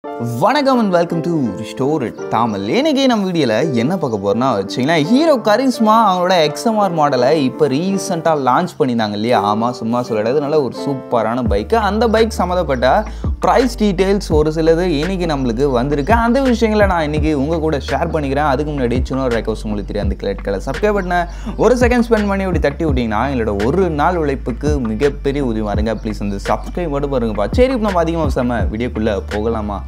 வணக்கம் and welcome to store it தாமல் இன்னைக்கு நம்ம வீடியோவில் என்ன பார்க்க போறோம்னா வச்சிங்கன்னா ஹீரோ கரிஸ்மா அவங்களோட எக்ஸ்எம்ஆர் மாடலை இப்போ ரீசெண்டாக லான்ச் பண்ணியிருந்தாங்க இல்லையா ஆமாம் சும்மா சொல்லறது நல்ல ஒரு சூப்பரான பைக்கு அந்த பைக் சம்மந்தப்பட்ட ப்ரைஸ் டீட்டெயில்ஸ் ஒரு சிலது இன்னைக்கு நம்மளுக்கு வந்திருக்கு அந்த விஷயங்களை நான் இன்னைக்கு உங்கள் கூட ஷேர் பண்ணிக்கிறேன் அதுக்கு முன்னாடி சின்ன ரெக்வஸ்ட் உங்களுக்கு தெரியும் அந்த கிளட் கலர் சப்ஸ்கிரைப் பண்ண ஒரு செகண்ட் ஸ்பெண்ட் பண்ணி இப்படி தட்டி விட்டிங்கன்னா எங்களோட ஒரு நாள் உழைப்புக்கு மிகப்பெரிய உதவியாக இருங்க ப்ளீஸ் வந்து சப்ஸ்கிரைப் மட்டும் பாருங்கப்பா சரி இப்போ நம்ம அதிகமாக செம்ம வீடியோக்குள்ளே போகலாமா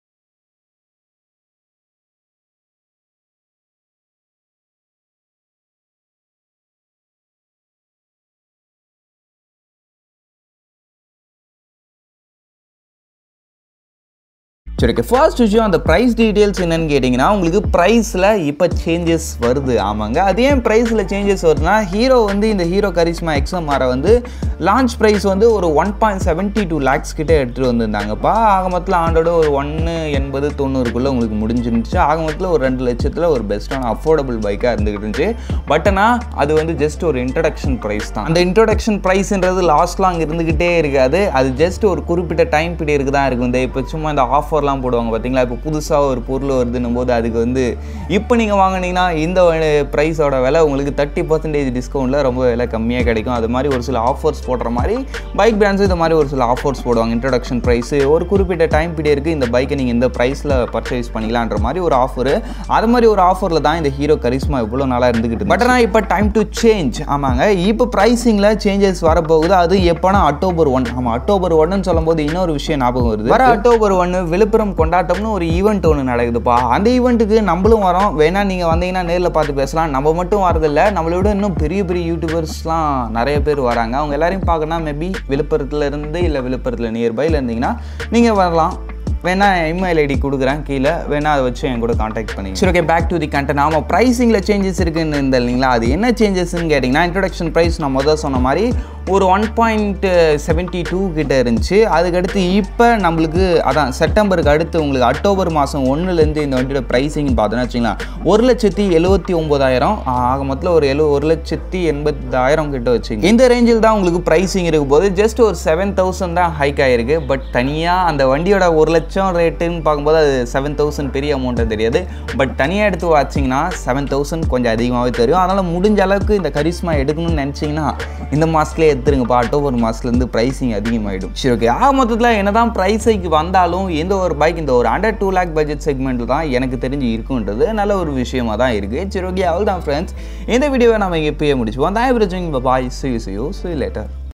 சரி ஓகே ஃபர்ஸ்ட் விஷயம் அந்த ப்ரைஸ் டீட்டெயில்ஸ் என்னன்னு கேட்டிங்கன்னா உங்களுக்கு ப்ரைஸில் இப்போ சேஞ்சஸ் வருது ஆமாங்க அது ஏன் ப்ரைஸில் சேஞ்சஸ் வருதுன்னா ஹீரோ வந்து இந்த ஹீரோ கரிஸ்மா எக்ஸ்எம்ஆரை வந்து லான்ச் ப்ரைஸ் வந்து ஒரு one point seventy two lakhs கிட்டே எடுத்துகிட்டு வந்திருந்தாங்கப்பா ஆக மொத்தத்தில் ஆண்டோட ஒரு ஒன்று எண்பது தொண்ணூறுக்குள்ளே உங்களுக்கு முடிஞ்சிருந்துச்சு ஆக மொத்தத்தில் ஒரு ரெண்டு லட்சத்தில் ஒரு பெஸ்ட்டான அஃபோர்டபுள் பைக்காக இருந்துகிட்டு இருந்துச்சு பட் ஆனால் அது வந்து ஜஸ்ட் ஒரு இன்ட்ரடக்ஷன் ப்ரைஸ் தான் அந்த இன்ட்ரடக்ஷன் ப்ரைஸ்ன்றது லாஸ்ட்லாம் அங்கே இருந்துக்கிட்டே இருக்காது அது ஜஸ்ட் ஒரு குறிப்பிட்ட டைம் பீரியடுக்கு தான் இருக்கும் இந்த இப்போ சும்மா இந்த ஆஃபர்லாம் போடுவாங்க பார்த்தீங்களா இப்போ புதுசாக ஒரு பொருள் வருதுன்னும் போது அதுக்கு வந்து இப்போ நீங்கள் வாங்கினீங்கன்னா இந்த ப்ரைஸோட விலை உங்களுக்கு தேர்ட்டி பர்சன்டேஜ் டிஸ்கவுண்ட்டில் ரொம்ப விலை கம்மியாக கிடைக்கும் அது மாதிரி ஒரு சில ஆஃபர்ஸ் போடுற மாதிரி பைக் பிராண்ட்ஸும் இந்த மாதிரி ஒரு சில ஆஃபர்ஸ் போடுவாங்க இன்ட்ரடக்ஷன் ப்ரைஸு ஒரு குறிப்பிட்ட டைம் பீரியடுக்கு இந்த பைக்கை நீங்கள் இந்த ப்ரைஸில் பர்ச்சேஸ் பண்ணிக்கலான்ற மாதிரி ஒரு ஆஃபரு அது மாதிரி ஒரு ஆஃபரில் தான் இந்த ஹீரோ கரிஸ்மா இவ்வளோ நாளாக இருந்துக்கிட்டு பட் ஆனால் இப்போ டைம் டு சேஞ்ச் ஆமாங்க இப்போ ப்ரைஸிங்கில் சேஞ்சஸ் வரப்போகுது அது எப்போனா அக்டோபர் ஒன் ஆமாம் அக்டோபர் ஒன்னு சொல்லும்போது இன்னொரு விஷயம் ஞாபகம் வருது வர அக்டோபர் ஒன்று விழுப்புரம் கொண்டாட்டம்னு ஒரு ஈவெண்ட் ஒன்று நடக்குதுப்பா அந்த ஈவெண்ட்டுக்கு நம்மளும் வரோம் வேணா நீங்கள் வந்தீங்கன்னா நேரில் பார்த்து பேசலாம் நம்ம மட்டும் வரதில்ல நம்மளோட இன்னும் பெரிய பெரிய யூடியூபர்ஸ்லாம் நிறைய பேர் வராங்க அவங்க எல்லாரையும் பார்க்கணும் மேபி விழுப்புரத்துல இருந்து இல்லை விழுப்புரத்தில் நியர்பையில் இருந்தீங்கன்னா நீங்கள் வரலாம் வேணா இமெயில் ஐடி கொடுக்குறேன் கீழே வேணா அதை வச்சு என் கூட காண்டாக்ட் பண்ணி சரி okay back to the content ஆமாம் ப்ரைஸிங்கில் சேஞ்சஸ் இருக்குன்னு இருந்த இல்லைங்களா அது என்ன சேஞ்சஸ்ன்னு கேட்டிங்கன்னா இன்ட்ரடக்ஷன் ப்ரைஸ் நான் முதல் சொன்ன மாதிரி ஒரு ஒன் பாயிண்ட் செவன்ட்டி டூ கிட்ட இருந்துச்சு அதுக்கடுத்து இப்போ நம்மளுக்கு அதான் செப்டம்பருக்கு அடுத்து உங்களுக்கு அக்டோபர் மாதம் ஒன்றுலேருந்து இந்த வண்டியோட ப்ரைஸிங் பார்த்தோன்னா வச்சுக்கலாம் ஒரு லட்சத்தி எழுபத்தி ஒம்பதாயிரம் ஆக மொத்தத்தில் ஒரு எழு ஒரு லட்சத்தி எண்பதாயிரம் கிட்ட வச்சுங்க இந்த ரேஞ்சில் தான் உங்களுக்கு ப்ரைஸிங் இருக்கும் போது ஜஸ்ட் ஒரு செவன் தௌசண்ட் தான் ஹைக் ஆகிருக்கு பட் தனியாக அந்த வண்டியோட ஒரு லட்சம் ரேட்டுன்னு பார்க்கும்போது அது செவன் தௌசண்ட் பெரிய அமௌண்ட்டாக தெரியாது பட் தனியாக எடுத்து வச்சிங்கன்னா செவன் தௌசண்ட் கொஞ்சம் அதிகமாகவே தெரியும் அதனால் முடிஞ்ச அளவுக்கு இந்த கரிஸ்மா எடுக்கணும்னு நினச்சிங்கன்னா இந்த மாதத்துலேயே எடுத்துருங்கப்பா அக்டோபர் மாதத்துலேருந்து ப்ரைஸிங் அதிகமாகிடும் சரி ஓகே ஆக மொத்தத்தில் என்ன தான் ப்ரைஸைக்கு வந்தாலும் எந்த ஒரு பைக் இந்த ஒரு அண்டர் டூ லேக் பட்ஜெட் செக்மெண்ட்டில் தான் எனக்கு தெரிஞ்சு இருக்குன்றது நல்ல ஒரு விஷயமா தான் இருக்குது சரி ஓகே அவள் தான் ஃப்ரெண்ட்ஸ் இந்த வீடியோவை நம்ம இப்பயே முடிச்சுப்போம் தான் பிரச்சனை bye see see you see later